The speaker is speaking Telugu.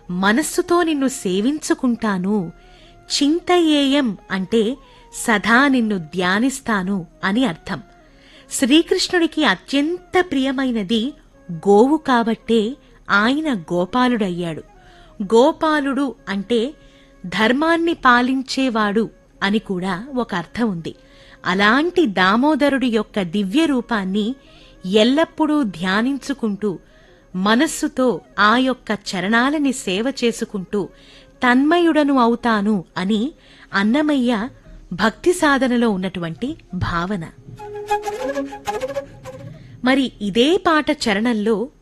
మనస్సుతో నిన్ను సేవించుకుంటాను చింతయేయం అంటే సదా నిన్ను ధ్యానిస్తాను అని అర్థం శ్రీకృష్ణుడికి అత్యంత ప్రియమైనది గోవు కాబట్టే ఆయన గోపాలుడయ్యాడు గోపాలుడు అంటే ధర్మాన్ని పాలించేవాడు అని కూడా ఒక అర్థం ఉంది అలాంటి దామోదరుడి యొక్క దివ్య రూపాన్ని ఎల్లప్పుడూ ధ్యానించుకుంటూ మనస్సుతో ఆ యొక్క చరణాలని సేవ చేసుకుంటూ తన్మయుడను అవుతాను అని అన్నమయ్య భక్తి సాధనలో ఉన్నటువంటి భావన మరి ఇదే పాట చరణంలో